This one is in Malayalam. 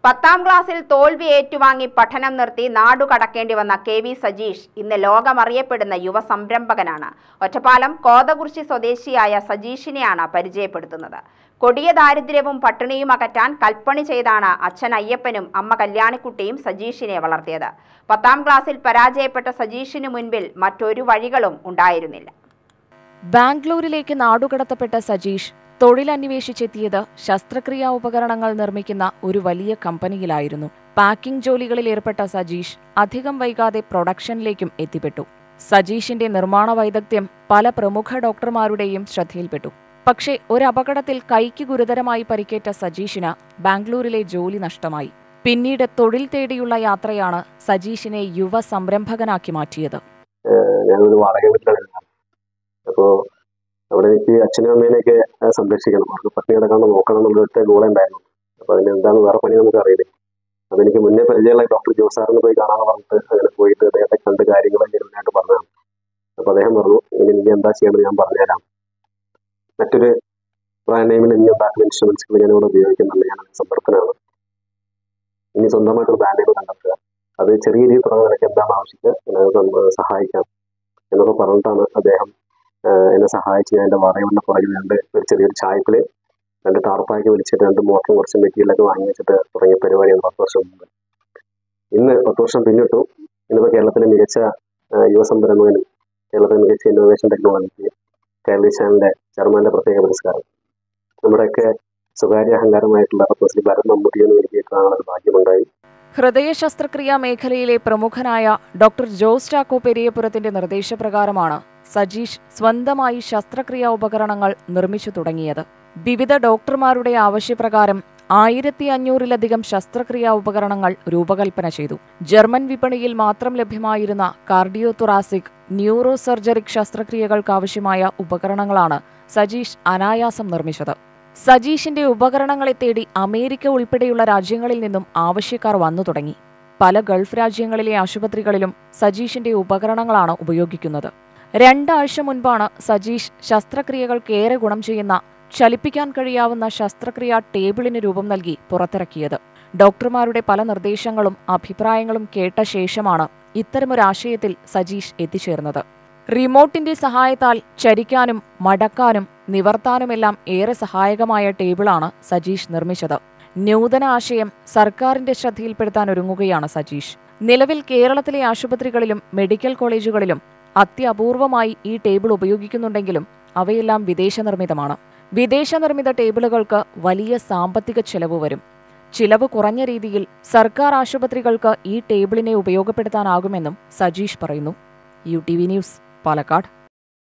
പത്താം ക്ലാസ്സിൽ തോൽവി ഏറ്റുവാങ്ങി പഠനം നിർത്തി നാടു കടക്കേണ്ടി വന്ന കെ വി സജീഷ് ഇന്ന് ലോകമറിയപ്പെടുന്ന യുവ സംരംഭകനാണ് ഒറ്റപ്പാലം കോതകുറിശി സ്വദേശിയായ സജീഷിനെയാണ് പരിചയപ്പെടുത്തുന്നത് കൊടിയ ദാരിദ്ര്യവും പട്ടിണിയും അകറ്റാൻ കൽപ്പണി ചെയ്താണ് അച്ഛൻ അയ്യപ്പനും അമ്മ കല്യാണിക്കുട്ടിയും സജീഷിനെ വളർത്തിയത് പത്താം ക്ലാസ്സിൽ പരാജയപ്പെട്ട സജീഷിനു മുൻപിൽ മറ്റൊരു വഴികളും ഉണ്ടായിരുന്നില്ല ബാംഗ്ലൂരിലേക്ക് നാടുകടത്തപ്പെട്ട സജീഷ് തൊഴിലന്വേഷിച്ചെത്തിയത് ശസ്ത്രക്രിയാ ഉപകരണങ്ങൾ നിർമ്മിക്കുന്ന ഒരു വലിയ കമ്പനിയിലായിരുന്നു പാക്കിംഗ് ജോലികളിൽ ഏർപ്പെട്ട സജീഷ് അധികം വൈകാതെ പ്രൊഡക്ഷനിലേക്കും എത്തിപ്പെട്ടു സജീഷിന്റെ നിർമ്മാണ വൈദഗ്ധ്യം പല പ്രമുഖ ഡോക്ടർമാരുടെയും ശ്രദ്ധയിൽപ്പെട്ടു പക്ഷേ ഒരു അപകടത്തിൽ കൈക്ക് ഗുരുതരമായി പരിക്കേറ്റ സജീഷിന് ബാംഗ്ലൂരിലെ ജോലി നഷ്ടമായി പിന്നീട് തൊഴിൽ തേടിയുള്ള യാത്രയാണ് സജീഷിനെ യുവ സംരംഭകനാക്കി മാറ്റിയത് ഞാനൊരു വാടക വീട്ടിലാണ് ഇരുന്നത് അപ്പോൾ അവിടെ എനിക്ക് അച്ഛനും അമ്മേനെയൊക്കെ ആ, സംരക്ഷിക്കണം അവർക്ക് പട്ടിണി കിടക്കാണ്ട് നോക്കണം എന്നുള്ള ഒറ്റ ഗോളേ ഉണ്ടായിരുന്നു അപ്പോൾ അതിന് എന്താണ് വേറെ പണി നമുക്ക് അറിയില്ല അതെനിക്ക് മുന്നേ പരിചയമുള്ള ഡോക്ടർ ജോസാറിന് പോയി കാണാമെന്ന് പറഞ്ഞിട്ട് അങ്ങനെ പോയിട്ട് അദ്ദേഹത്തെ കണ്ട് കാര്യങ്ങൾ ജനുവനായിട്ട് പറഞ്ഞതാണ് അപ്പോൾ അദ്ദേഹം പറഞ്ഞു ഇനി എനിക്ക് എന്താ ചെയ്യേണ്ടത് ഞാൻ പറഞ്ഞുതരാം മറ്റൊരു ബ്രാൻഡ് നെയിമിൽ ഇനി ഉണ്ടാക്കുന്ന ഇൻസ്ട്രുമെന്റ്സുകൾ ഞാനിവിടെ ഉപയോഗിക്കുന്നുണ്ട് ഞാൻ സമ്പർക്കനാണ് ഇനി സ്വന്തമായിട്ടൊരു ബ്രാൻഡ് നെയിം കണ്ടെത്തുക അത് ചെറിയ രീതിയിൽ തുടങ്ങാൻ എനിക്ക് എന്താണ് ആവശ്യം എന്നത് സഹായിക്കാം എന്നൊക്കെ പറഞ്ഞിട്ടാണ് അദ്ദേഹം ആഹ് എന്നെ സഹായിച്ച് ഞാൻ എൻ്റെ വറയുടെ പുറകിൽ രണ്ട് ഒരു ചെറിയൊരു ചായപ്പിൽ രണ്ട് ടാർപ്പാക്കി വിളിച്ചിട്ട് രണ്ട് മോട്ടറും കുറച്ച് മെറ്റീരിയലൊക്കെ വാങ്ങി വെച്ചിട്ട് തുടങ്ങിയ പരിപാടിയാണ് പത്ത് വർഷം മുമ്പ് ഇന്ന് പത്ത് വർഷം പിന്നിട്ടു ഇന്നിപ്പോൾ കേരളത്തിലെ മികച്ച ആഹ് യുവ സംരംഭകനും കേരളത്തിലെ മികച്ച ഇന്നോവേഷൻ ടെക്നോളജിക്ക് കേരളീയ ചാനലിൻ്റെ ചെയർമാൻ്റെ പ്രത്യേക പുരസ്കാരം നമ്മുടെയൊക്കെ സ്വകാര്യ അഹങ്കാരമായിട്ടുള്ള പത്മശ്രീ ഭരത് മമ്മൂട്ടിയെന്ന് എനിക്ക് കാണാനൊരു ഭാഗ്യമുണ്ടായി ഹൃദയ ശസ്ത്രക്രിയാ മേഖലയിലെ പ്രമുഖനായ ഡോക്ടർ ജോസ് ചാക്കോ പെരിയപുരത്തിന്റെ നിർദ്ദേശപ്രകാരമാണ് സജീഷ് സ്വന്തമായി ശസ്ത്രക്രിയാ ഉപകരണങ്ങൾ നിർമ്മിച്ചു തുടങ്ങിയത് വിവിധ ഡോക്ടർമാരുടെ ആവശ്യപ്രകാരം ആയിരത്തി അഞ്ഞൂറിലധികം ശസ്ത്രക്രിയാ ഉപകരണങ്ങൾ രൂപകൽപ്പന ചെയ്തു ജർമ്മൻ വിപണിയിൽ മാത്രം ലഭ്യമായിരുന്ന കാർഡിയോ തുറാസിക് ന്യൂറോ സർജറിക് ശസ്ത്രക്രിയകൾക്കാവശ്യമായ ഉപകരണങ്ങളാണ് സജീഷ് അനായാസം നിർമ്മിച്ചത് സജീഷിന്റെ ഉപകരണങ്ങളെ തേടി അമേരിക്ക ഉൾപ്പെടെയുള്ള രാജ്യങ്ങളിൽ നിന്നും ആവശ്യക്കാർ വന്നു തുടങ്ങി പല ഗൾഫ് രാജ്യങ്ങളിലെ ആശുപത്രികളിലും സജീഷിന്റെ ഉപകരണങ്ങളാണ് ഉപയോഗിക്കുന്നത് രണ്ടാഴ്ച മുൻപാണ് സജീഷ് ശസ്ത്രക്രിയകൾക്കേറെ ഗുണം ചെയ്യുന്ന ചലിപ്പിക്കാൻ കഴിയാവുന്ന ശസ്ത്രക്രിയാ ടേബിളിന് രൂപം നൽകി പുറത്തിറക്കിയത് ഡോക്ടർമാരുടെ പല നിർദ്ദേശങ്ങളും അഭിപ്രായങ്ങളും കേട്ട ശേഷമാണ് ഇത്തരമൊരാശയത്തിൽ സജീഷ് എത്തിച്ചേർന്നത് റിമോട്ടിന്റെ സഹായത്താൽ ചരിക്കാനും മടക്കാനും നിവർത്താനുമെല്ലാം ഏറെ സഹായകമായ ടേബിളാണ് സജീഷ് നിർമ്മിച്ചത് നൂതന ആശയം സർക്കാരിന്റെ ശ്രദ്ധയിൽപ്പെടുത്താൻ ഒരുങ്ങുകയാണ് സജീഷ് നിലവിൽ കേരളത്തിലെ ആശുപത്രികളിലും മെഡിക്കൽ കോളേജുകളിലും അത്യപൂർവമായി ഈ ടേബിൾ ഉപയോഗിക്കുന്നുണ്ടെങ്കിലും അവയെല്ലാം വിദേശ നിർമ്മിതമാണ് വിദേശ നിർമ്മിത ടേബിളുകൾക്ക് വലിയ സാമ്പത്തിക ചെലവ് വരും ചിലവ് കുറഞ്ഞ രീതിയിൽ സർക്കാർ ആശുപത്രികൾക്ക് ഈ ടേബിളിനെ ഉപയോഗപ്പെടുത്താനാകുമെന്നും സജീഷ് പറയുന്നു U T V news Palakkad